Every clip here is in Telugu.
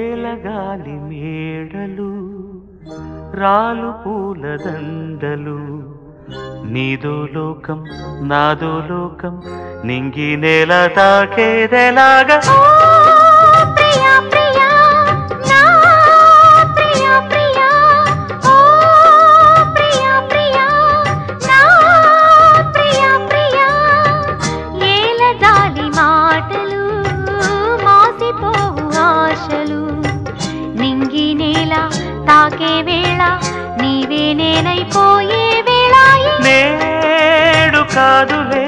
వేలగాలి మేడలు రాలు పూల దండలు నీదో లోకం నాదో లోకం నింగి నేల తాకేదెలాగా ఓ ప్రియా ప్రియా నా ప్రియా ప్రియా ఓ ప్రియా ప్రియా నా ప్రియా ప్రియా ఏల జాలి మాటలు మాసిపోవు ఆశలు నింగి నేల తాకే వేళ నీవే నేనైపోయే వేళ నేడు కాదులే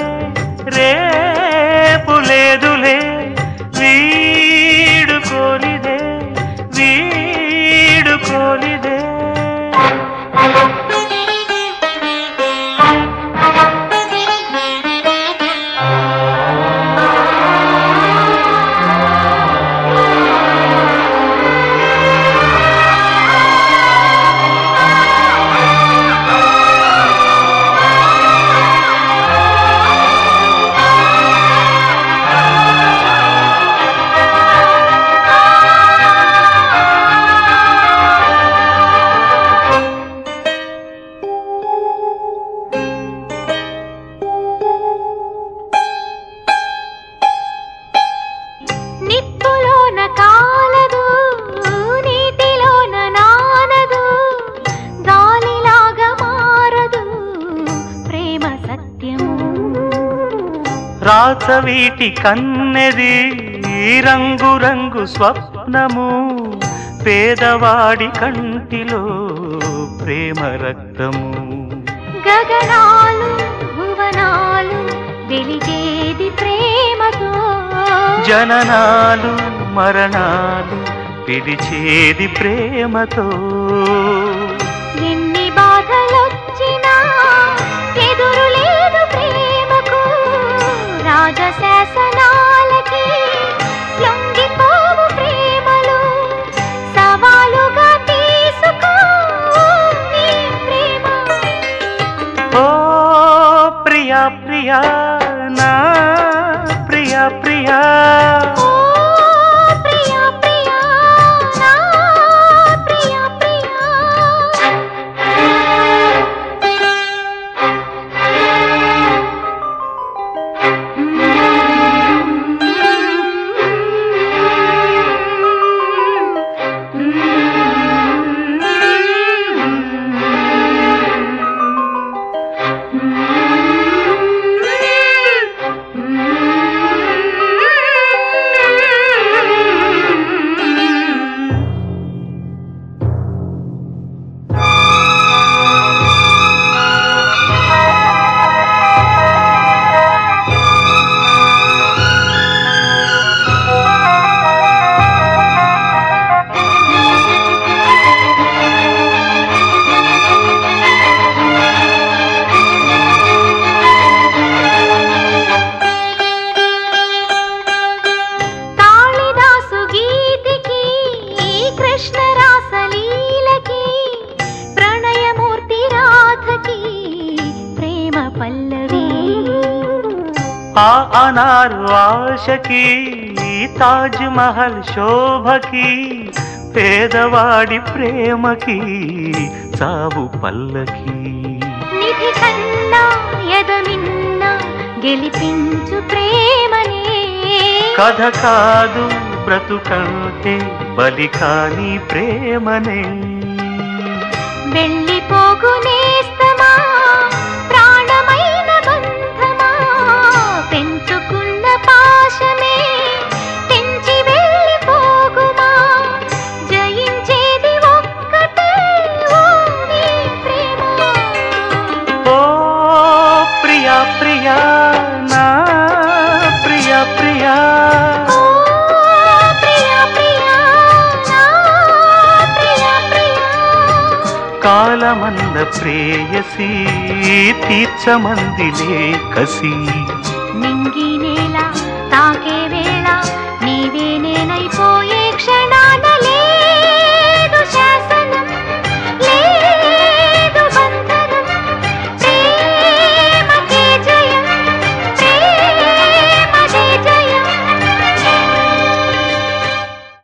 రేపు లేదులే వీడు కోలిదే వీడు కోలిదే నిప్పులోన కాలదు నీటిలోన నానదు గాలిలాగా మారదు ప్రేమ సత్యము రాచవీటి కన్నెది రంగు రంగు స్వప్నము పేదవాడి కంటిలో ప్రేమ రక్తము గగనాలు భువనాలు వెలిగేది ప్రేమతో జననాలు మరణాలు పిలిచేది ప్రేమతో ఎన్ని బాధలొచ్చినా ఎదురు లేదు ప్రేమకు రాజశాసనాలకి లొంగిపోవు ప్రేమలు సవాలుగా తీసుకో నీ ప్రేమ ఓ ప్రియా ప్రియా నా ప్రియా ప్రియా ఓ ప్రియా ప్రియా నా ప్రియా ప్రియా కాళిదాసు గీతికి కృష్ణ రాసలీలకి ప్రణయమూర్తి రాధకి ప్రేమ పల్లవి ఆ అనారు ఆశకి తాజ్ మహల్ శోభకి పేదవాడి ప్రేమకి సావు పల్లకి నిధి కన్నా ఎదమిన్న గెలిపించు ప్రేమనే కథ కాదు బ్రతుకంటే బలి కాని ప్రేమనే వెళ్ళిపోగు నేస్తమా ప్రాణమైన బంధమా పెంచుకున్న పాశమే తెంచి వెళ్ళిపోగుమా జయించేది ఒక్కటే ఓ నీ ప్రేమ ఓ ప్రియా ప్రియా నా ప్రియా ప్రియా ఓ ప్రియా ప్రియా నా ప్రియా ప్రియా కాలమంద ప్రేయసి తీర్చమందిలే కసి నింగి నేల తాకే వేళ నీవే నేనైపోయే